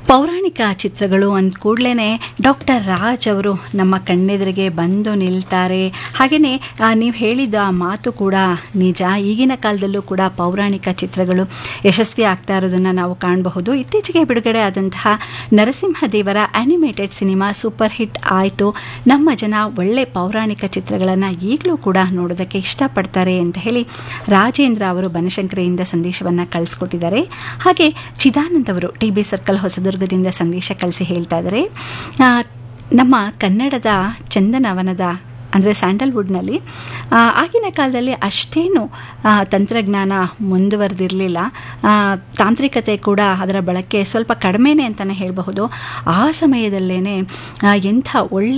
ಪೌರಾಣಿಕ ಚಿತ್ರಗಳು ಅಂದ ಕೂಡಲೇ ಡಾಕ್ಟರ್ ರಾಜ್ ಅವರು ನಮ್ಮ ಕಣ್ಣೆದುರಿಗೆ ಬಂದು ನಿಲ್ತಾರೆ ಹಾಗೆಯೇ ನೀವು ಹೇಳಿದ ಆ ಮಾತು ಕೂಡ ನಿಜ ಈಗಿನ ಕಾಲದಲ್ಲೂ ಕೂಡ ಪೌರಾಣಿಕ ಚಿತ್ರಗಳು ಯಶಸ್ವಿ ಆಗ್ತಾ ಇರೋದನ್ನು ನಾವು ಕಾಣಬಹುದು ಇತ್ತೀಚೆಗೆ ಬಿಡುಗಡೆ ಆದಂತಹ ನರಸಿಂಹದೇವರ ಆ್ಯನಿಮೇಟೆಡ್ ಸಿನಿಮಾ ಸೂಪರ್ ಹಿಟ್ ಆಯಿತು ನಮ್ಮ ಜನ ಒಳ್ಳೆ ಪೌರಾಣಿಕ ಚಿತ್ರಗಳನ್ನು ಈಗಲೂ ಕೂಡ ನೋಡೋದಕ್ಕೆ ಇಷ್ಟಪಡ್ತಾರೆ ಅಂತ ಹೇಳಿ ರಾಜೇಂದ್ರ ಅವರು ಬನಶಂಕರಿಯಿಂದ ಸಂದೇಶವನ್ನು ಕಳಿಸ್ಕೊಟ್ಟಿದ್ದಾರೆ ಹಾಗೆ ಚಿದಾನಂದ್ ಅವರು ಟಿ ಬಿ ಸರ್ಕಲ್ ಹೊಸದುರ್ಗದಿಂದ ಸಂದೇಶ ಕಳಿಸಿ ಹೇಳ್ತಾ ಇದ್ದಾರೆ ಆ, ನಮ್ಮ ಕನ್ನಡದ ಚಂದನವನದ ಅಂದರೆ ಸ್ಯಾಂಡಲ್ವುಡ್ನಲ್ಲಿ ಆ, ಆಗಿನ ಕಾಲದಲ್ಲಿ ಅಷ್ಟೇನು ಆ, ತಂತ್ರಜ್ಞಾನ ಮುಂದುವರೆದಿರಲಿಲ್ಲ ತಾಂತ್ರಿಕತೆ ಕೂಡ ಅದರ ಬಳಕೆ ಸ್ವಲ್ಪ ಕಡಿಮೆನೇ ಅಂತಲೇ ಹೇಳಬಹುದು ಆ ಸಮಯದಲ್ಲೇ ಎಂಥ ಒಳ್ಳೆ